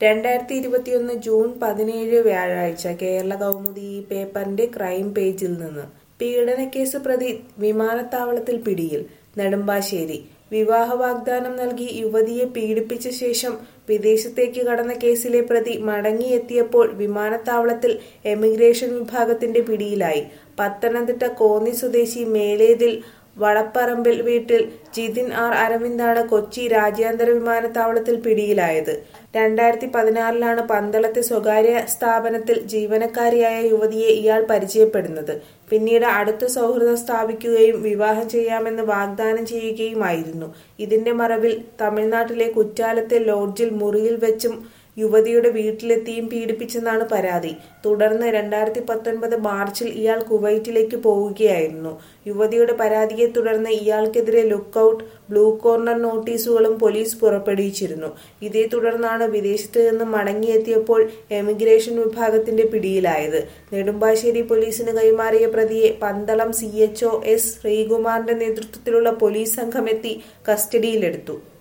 രണ്ടായിരത്തി ഇരുപത്തിയൊന്ന് ജൂൺ പതിനേഴ് വ്യാഴാഴ്ച കേരള കൗമുദി ഈ പേപ്പറിന്റെ ക്രൈം പേജിൽ നിന്ന് പീഡനക്കേസ് പ്രതി വിമാനത്താവളത്തിൽ പിടിയിൽ നെടുമ്പാശ്ശേരി വിവാഹ വാഗ്ദാനം നൽകി യുവതിയെ പീഡിപ്പിച്ച ശേഷം വിദേശത്തേക്ക് കടന്ന കേസിലെ പ്രതി മടങ്ങിയെത്തിയപ്പോൾ വിമാനത്താവളത്തിൽ എമിഗ്രേഷൻ വിഭാഗത്തിന്റെ പിടിയിലായി പത്തനംതിട്ട കോന്നി സ്വദേശി മേലേതിൽ വളപ്പറമ്പിൽ വീട്ടിൽ ജിതിൻ ആർ അരവിന്ദാണ് കൊച്ചി രാജ്യാന്തര വിമാനത്താവളത്തിൽ പിടിയിലായത് രണ്ടായിരത്തി പതിനാറിലാണ് പന്തളത്തെ സ്വകാര്യ സ്ഥാപനത്തിൽ ജീവനക്കാരിയായ യുവതിയെ ഇയാൾ പരിചയപ്പെടുന്നത് പിന്നീട് അടുത്ത സൗഹൃദം സ്ഥാപിക്കുകയും വിവാഹം ചെയ്യാമെന്ന് വാഗ്ദാനം ചെയ്യുകയുമായിരുന്നു ഇതിന്റെ മറവിൽ തമിഴ്നാട്ടിലെ കുറ്റാലത്തെ ലോഡ്ജിൽ മുറിയിൽ വെച്ചും യുവതിയുടെ വീട്ടിലെത്തിയും പീഡിപ്പിച്ചെന്നാണ് പരാതി തുടർന്ന് രണ്ടായിരത്തി പത്തൊൻപത് മാർച്ചിൽ ഇയാൾ കുവൈറ്റിലേക്ക് പോവുകയായിരുന്നു യുവതിയുടെ പരാതിയെ തുടർന്ന് ഇയാൾക്കെതിരെ ലുക്കൌട്ട് ബ്ലൂ കോർണർ നോട്ടീസുകളും പോലീസ് പുറപ്പെടുവിച്ചിരുന്നു ഇതേ തുടർന്നാണ് വിദേശത്ത് നിന്ന് മടങ്ങിയെത്തിയപ്പോൾ എമിഗ്രേഷൻ വിഭാഗത്തിന്റെ പിടിയിലായത് നെടുമ്പാശ്ശേരി പോലീസിന് കൈമാറിയ പ്രതിയെ Pandalam C H O S ശ്രീകുമാറിന്റെ നേതൃത്വത്തിലുള്ള പോലീസ് സംഘമെത്തി കസ്റ്റഡിയിലെടുത്തു